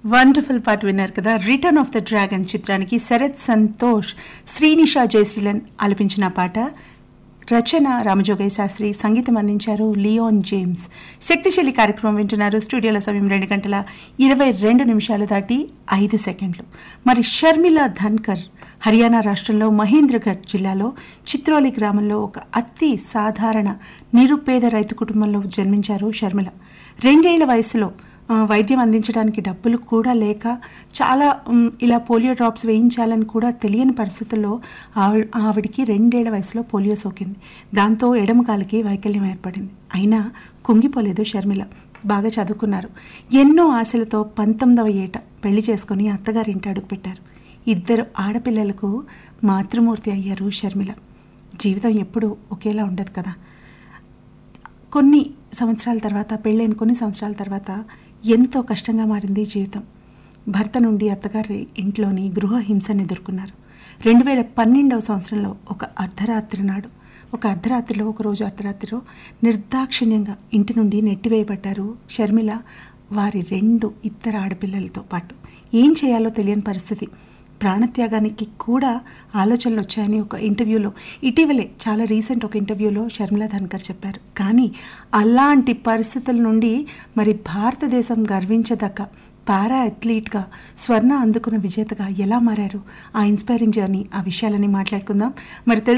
wonderful పాట విన్నారు కదా రిటర్న్ ఆఫ్ ద డ్రాగన్ చిత్రానికి శరత్ సంతోష్ శ్రీనిషా జయశీలన్ ఆలపించిన పాట రచన రామజోగయ్య శాస్త్రి సంగీతం అందించారు లియోన్ జేమ్స్ శక్తిశైలి కార్యక్రమం వింటున్నారు స్టూడియోల సమయం రెండు గంటల ఇరవై రెండు నిమిషాలు దాటి ఐదు సెకండ్లు మరి షర్మిల ధన్కర్ హర్యానా రాష్ట్రంలో మహేంద్రగఢ్ జిల్లాలో చిత్రోలి గ్రామంలో ఒక అతి సాధారణ నిరుపేద రైతు కుటుంబంలో జన్మించారు షర్మిల రెండేళ్ల వయసులో ఆ, వైద్యం అందించడానికి డబ్బులు కూడా లేక చాలా ఉమ్, ఇలా పోలియో డ్రాప్స్ వేయించాలని కూడా తెలియని పరిస్థితుల్లో ఆవిడ ఆవిడికి రెండేళ్ల వయసులో పోలియో సోకింది దాంతో ఎడమ కాలికి వైకల్యం ఏర్పడింది అయినా కుంగిపోలేదు షర్మిల బాగా చదువుకున్నారు ఎన్నో ఆశలతో పంతొమ్మిదవ ఏట పెళ్లి చేసుకుని అత్తగారింటి అడుగుపెట్టారు ఇద్దరు ఆడపిల్లలకు మాతృమూర్తి అయ్యారు షర్మిల జీవితం ఎప్పుడూ ఒకేలా ఉండదు కదా కొన్ని సంవత్సరాల తర్వాత పెళ్ళైన కొన్ని సంవత్సరాల తర్వాత ఎంతో కష్టంగా మారింది జీవితం భర్త నుండి అత్తగారి ఇంట్లోని గృహ హింసను ఎదుర్కొన్నారు రెండు వేల పన్నెండవ సంవత్సరంలో ఒక అర్ధరాత్రి నాడు ఒక అర్ధరాత్రిలో ఒక రోజు అర్ధరాత్రిలో నిర్దాక్షిణ్యంగా ఇంటి నుండి నెట్టివేయబడ్డారు షర్మిల వారి రెండు ఇద్దరు ఆడపిల్లలతో పాటు ఏం చేయాలో తెలియని పరిస్థితి ప్రాణత్యాగానికి కూడా ఆలోచనలు వచ్చాయని ఒక ఇంటర్వ్యూలో ఇటీవలే చాలా రీసెంట్ ఒక ఇంటర్వ్యూలో షర్మిలా ధన్కర్ చెప్పారు కానీ అలాంటి పరిస్థితుల నుండి మరి భారతదేశం గర్వించదగ్గ పారా అథ్లీట్గా స్వర్ణ అందుకున్న విజేతగా ఎలా మారారు ఆ ఇన్స్పైరింగ్ జర్నీ ఆ విషయాలని మాట్లాడుకుందాం మరి తెలుసు